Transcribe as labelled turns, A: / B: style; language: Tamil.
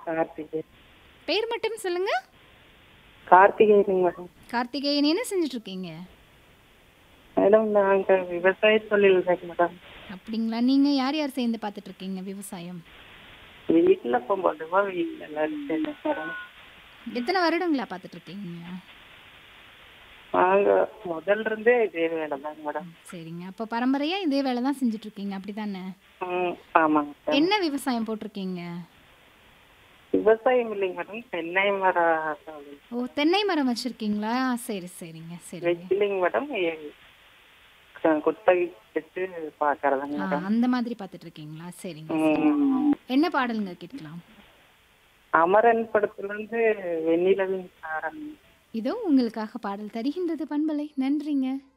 A: கார்த்திகை
B: பேர் மட்டும் சொல்லுங்க
A: கார்த்திகேயனுங்க மேடம்
B: கார்த்திகேயன் என்ன செஞ்சுட்டு இருக்கீங்க
A: மேடம் நாங்க விவசாய தொழில் இருக்கு மேடம்
B: அப்படிங்களா நீங்க யார் யார் சேர்ந்து பார்த்துட்டு இருக்கீங்க விவசாயம்
A: வீட்டுல போகும்போதுவா வீட்டுல எல்லாரும் சேர்ந்து மேடம்
B: எத்தனை வருடங்களா பார்த்துட்டு இருக்கீங்க
A: நாங்க முதல்ல இருந்தே இதே வேலை தாங்க மேடம்
B: சரிங்க அப்போ பரம்பரையா இதே வேலை தான் செஞ்சுட்டு இருக்கீங்க அப்படிதானே
A: ம் ஆமாங்க மேடம்
B: என்ன விவசாயம் போட்டிருக்கீங்க
A: விவசாயம் இல்லைங்க மேடம் தென்னை மர தொழில்
B: ஓ தென்னை மரம் வச்சிருக்கீங்களா சரி சரிங்க சரிங்க
A: வெச்சிலிங்க மேடம் குத்தகை வச்சு பாக்குறதுங்க
B: ஆ,
A: மேடம்
B: அந்த மாதிரி பார்த்துட்டு இருக்கீங்களா சரிங்க
A: ம்.
B: என்ன பாடலுங்க கேட்கலாம்
A: அமரன் படத்துல இருந்து வெண்ணிலவின் சாரம்
B: இதோ உங்களுக்காக பாடல் தருகின்றது பண்பலை நன்றிங்க